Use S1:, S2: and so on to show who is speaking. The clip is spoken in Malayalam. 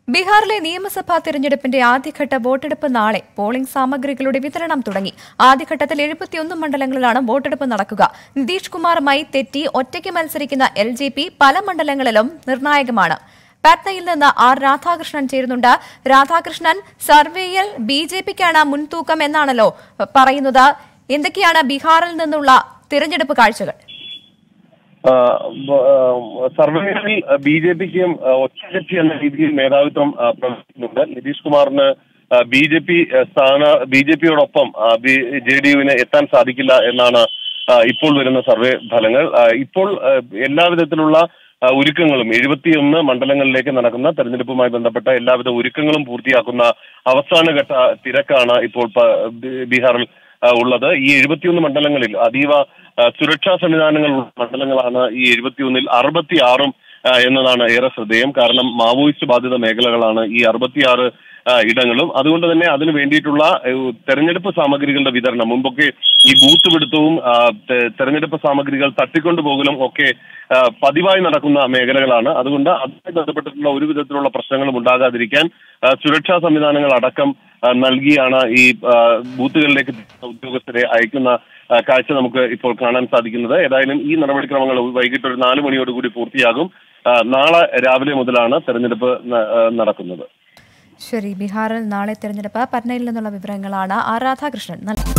S1: ബീഹാറിലെ നിയമസഭാ തിരഞ്ഞെടുപ്പിന്റെ ആദ്യഘട്ട വോട്ടെടുപ്പ് നാളെ പോളിംഗ് സാമഗ്രികളുടെ വിതരണം തുടങ്ങി ആദ്യഘട്ടത്തിൽ എഴുപത്തിയൊന്ന് മണ്ഡലങ്ങളിലാണ് വോട്ടെടുപ്പ് നടക്കുക നിതീഷ് കുമാറുമായി തെറ്റി ഒറ്റയ്ക്ക് മത്സരിക്കുന്ന എൽ ജെ പി പല മണ്ഡലങ്ങളിലും നിർണായകമാണ് പാറ്റ്നയിൽ നിന്ന് ആർ രാധാകൃഷ്ണൻ ചേരുന്നുണ്ട് രാധാകൃഷ്ണൻ സർവേയിൽ ബി ജെ പിക്കാണ് മുൻതൂക്കം എന്നാണല്ലോ പറയുന്നത് എന്തൊക്കെയാണ് ബീഹാറിൽ നിന്നുള്ള തിരഞ്ഞെടുപ്പ് കാഴ്ചകൾ
S2: ആ, ബ- ആ, സർവേകളിൽ ബി ജെ പിക്കും ഒറ്റകക്ഷി എന്ന രീതിയിൽ മേധാവിത്വം ആ, പ്രവർത്തിക്കുന്നുണ്ട് നിതീഷ് കുമാറിന് ബി ജെ പി സ്ഥാന ബി ജെ പിയോടൊപ്പം ജെ ഡി യുവിന് എത്താൻ സാധിക്കില്ല എന്നാണ് ആ, ഇപ്പോൾ വരുന്ന സർവേ ഫലങ്ങൾ ആ, ഇപ്പോൾ ആ, എല്ലാവിധത്തിലുള്ള ആ, ഒരുക്കങ്ങളും എഴുപത്തിയൊന്ന് മണ്ഡലങ്ങളിലേക്ക് നടക്കുന്ന തെരഞ്ഞെടുപ്പുമായി ബന്ധപ്പെട്ട എല്ലാവിധ ഒരുക്കങ്ങളും പൂർത്തിയാക്കുന്ന അവസാനഘട്ട തിരക്കാണ് ഇപ്പോൾ പ- ബി- ബീഹാറിൽ ആ, ഉള്ളത് ഈ എഴുപത്തിയൊന്ന് മണ്ഡലങ്ങളിൽ അതീവ ആ, സുരക്ഷാ സംവിധാനങ്ങൾ ഉള്ള മണ്ഡലങ്ങളാണ് ഈ എഴുപത്തിയൊന്നിൽ അറുപത്തിയാറും ആ, എന്നതാണ് ഏറെ ശ്രദ്ധേയം കാരണം മാവോയിസ്റ്റ് ബാധിത മേഖലകളാണ് ഈ അറുപത്തിയാറ് ആ, ഇടങ്ങളും അതുകൊണ്ട് തന്നെ അതിന് വേണ്ടിയിട്ടുള്ള ഏഹ്, തെരഞ്ഞെടുപ്പ് സാമഗ്രികളുടെ വിതരണം മുമ്പൊക്കെ ഈ ബൂത്ത് പിടുത്തവും ആ, തെ- തെരഞ്ഞെടുപ്പ് സാമഗ്രികൾ തട്ടിക്കൊണ്ടുപോകലും ഒക്കെ ആ, പതിവായി നടക്കുന്ന മേഖലകളാണ് അതുകൊണ്ട് അതുമായി ബന്ധപ്പെട്ടിട്ടുള്ള ഒരു വിധത്തിലുള്ള പ്രശ്നങ്ങളും ഉണ്ടാകാതിരിക്കാൻ ആ, സുരക്ഷാ സംവിധാനങ്ങൾ അടക്കം ആ, നൽകിയാണ് ഈ ആ, ബൂത്തുകളിലേക്ക് ഉദ്യോഗസ്ഥരെ അയക്കുന്ന ആ, കാഴ്ച നമുക്ക് ഇപ്പോൾ കാണാൻ സാധിക്കുന്നത് ഏതായാലും ഈ നടപടിക്രമങ്ങൾ വൈകിട്ട് ഒരു നാല് മണിയോടുകൂടി പൂർത്തിയാകും ആ, നാളെ രാവിലെ മുതലാണ് തെരഞ്ഞെടുപ്പ് ന- ആ, നടക്കുന്നത്
S1: ശരി ബീഹാറിൽ നാളെ തിരഞ്ഞെടുപ്പ് പറ്റ്നയിൽ നിന്നുള്ള വിവരങ്ങളാണ് ആർ രാധാകൃഷ്ണൻ നൽകി